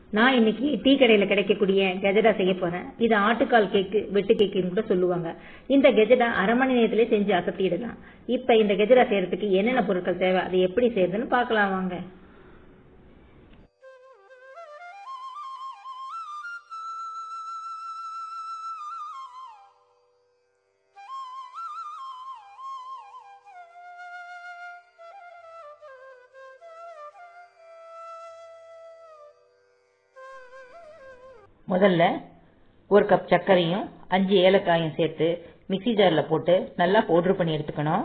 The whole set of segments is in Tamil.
நான் இன்னைக்கு டீ கடையில கிடைக்கக்கூடிய கெஜடா செய்ய போறேன் இது ஆட்டுக்கால் கேக்கு வெட்டு கேக்குன்னு கூட சொல்லுவாங்க இந்த கெஜடா அரை மணி நேரத்திலே செஞ்சு அசத்திடலாம் இப்ப இந்த கெஜடா செய்யறதுக்கு என்னென்ன பொருட்கள் தேவை அதை எப்படி செய்யறதுன்னு பார்க்கலாம் வாங்க முதல்ல ஒரு கப் சர்க்கரையும் அஞ்சு ஏலக்காயும் சேர்த்து மிக்ஸி ஜார்ல போட்டு நல்லா பவுடர் பண்ணி எடுத்துக்கணும்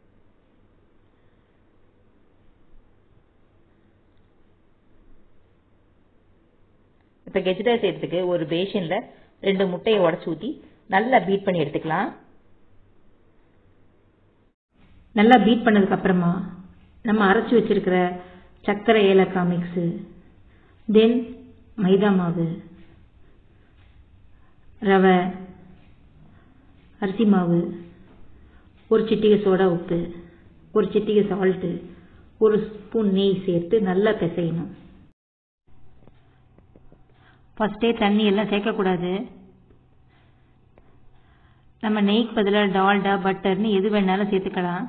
இப்ப கெஜ்டா செய்யறதுக்கு ஒரு பேஷன்ல ரெண்டு முட்டையை உடச்சு ஊத்தி நல்லா பீட் பண்ணி எடுத்துக்கலாம் நல்லா பீட் பண்ணதுக்கு அப்புறமா நம்ம அரைச்சு வச்சிருக்கிற சர்க்கரை ஏலக்காய் மிக்ஸு தென் மைதா மாவு ரவை அரிசி மாவு ஒரு சிட்டிகை சோடா உப்பு ஒரு சிட்டிகை சால்ட்டு ஒரு ஸ்பூன் நெய் சேர்த்து நல்லா பிசையணும் ஃபஸ்ட்டே தண்ணி எல்லாம் சேர்க்கக்கூடாது நம்ம நெய்க்கு பதிலாக டால்டா பட்டர்னு எது வேணாலும் சேர்த்துக்கலாம்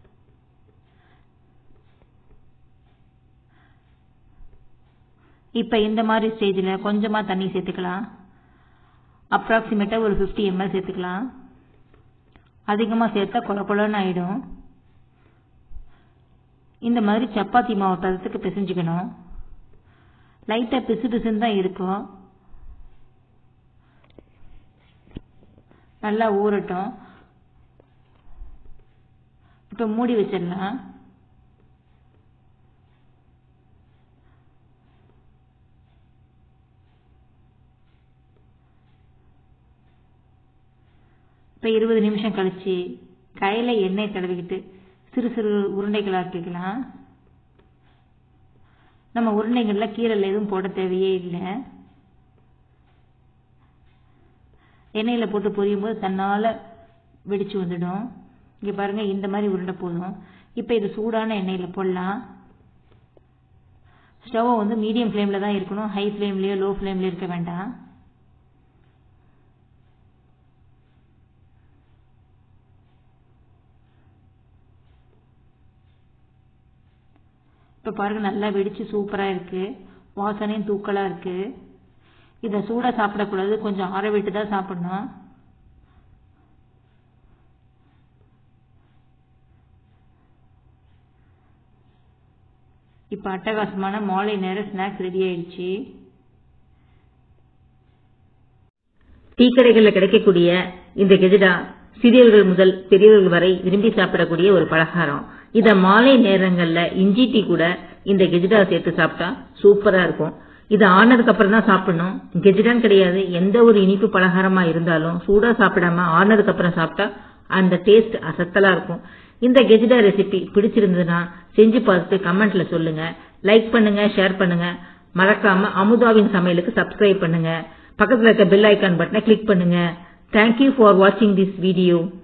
இப்போ இந்த மாதிரி ஸ்டேஜில் கொஞ்சமாக தண்ணி சேர்த்துக்கலாம் அப்ராக்சிமேட்டாக ஒரு ஃபிஃப்டி எம்எல் சேர்த்துக்கலாம் அதிகமாக சேர்த்தா கொல கொலன்னு ஆயிடும் இந்த மாதிரி சப்பாத்தி மாவு பதத்துக்கு பிசைஞ்சுக்கணும் லைட்டாக பிசு பிசுன்னு தான் இருக்கும் நல்லா ஊறட்டும் இப்போ மூடி வச்சிடலாம் இப்போ இருபது நிமிஷம் கழிச்சு கையில் எண்ணெய் தடவிக்கிட்டு சிறு சிறு உருண்டைகள் ஆக்கிக்கலாம் நம்ம உருண்டைகளில் கீரல் எதுவும் போட தேவையே இல்லை எண்ணெயில் போட்டு பொரியும் போது தன்னால் வெடிச்சு வந்துடும் இங்கே பாருங்கள் இந்த மாதிரி உருண்டை போதும் இப்போ இது சூடான எண்ணெயில் போடலாம் ஸ்டவ்வை வந்து மீடியம் ஃப்ளேமில் தான் இருக்கணும் ஹை ஃப்ளேம்லேயோ லோ ஃப்ளேம்லேயோ இருக்க வேண்டாம் இப்போ பாருங்க நல்லா வெடிச்சு சூப்பராக இருக்கு வாசனையும் தூக்கலாக இருக்கு இதை சூடாக சாப்பிடக்கூடாது கொஞ்சம் ஆற விட்டு தான் சாப்பிடணும் இப்போ அட்டகாசமான மாலை நேரம் ஸ்நாக்ஸ் ரெடி ஆயிடுச்சு டீ கடைகளில் கிடைக்கக்கூடிய இந்த கெஜடா சிறியவர்கள் முதல் பெரியவர்கள் வரை விரும்பி சாப்பிடக்கூடிய ஒரு பலகாரம் இத மாலை நேரங்கள்ல இஞ்சி டீ கூட இந்த கெஜிடா சேர்த்து சாப்பிட்டா சூப்பரா இருக்கும் இது ஆனதுக்கு அப்புறம் தான் சாப்பிடணும் கெஜிடான்னு கிடையாது எந்த ஒரு இனிப்பு பலகாரமா இருந்தாலும் சூடா சாப்பிடாம ஆனதுக்கு அப்புறம் சாப்பிட்டா அந்த டேஸ்ட் அசத்தலா இருக்கும் இந்த கெஜிடா ரெசிபி பிடிச்சிருந்ததுன்னா செஞ்சு பார்த்துட்டு கமெண்ட்ல சொல்லுங்க லைக் பண்ணுங்க ஷேர் பண்ணுங்க மறக்காம அமுதாவின் சமையலுக்கு சப்ஸ்கிரைப் பண்ணுங்க பக்கத்துல இருக்க பெல் ஐக்கான் பட்டனை கிளிக் பண்ணுங்க தேங்க்யூ ஃபார் வாட்சிங் திஸ் வீடியோ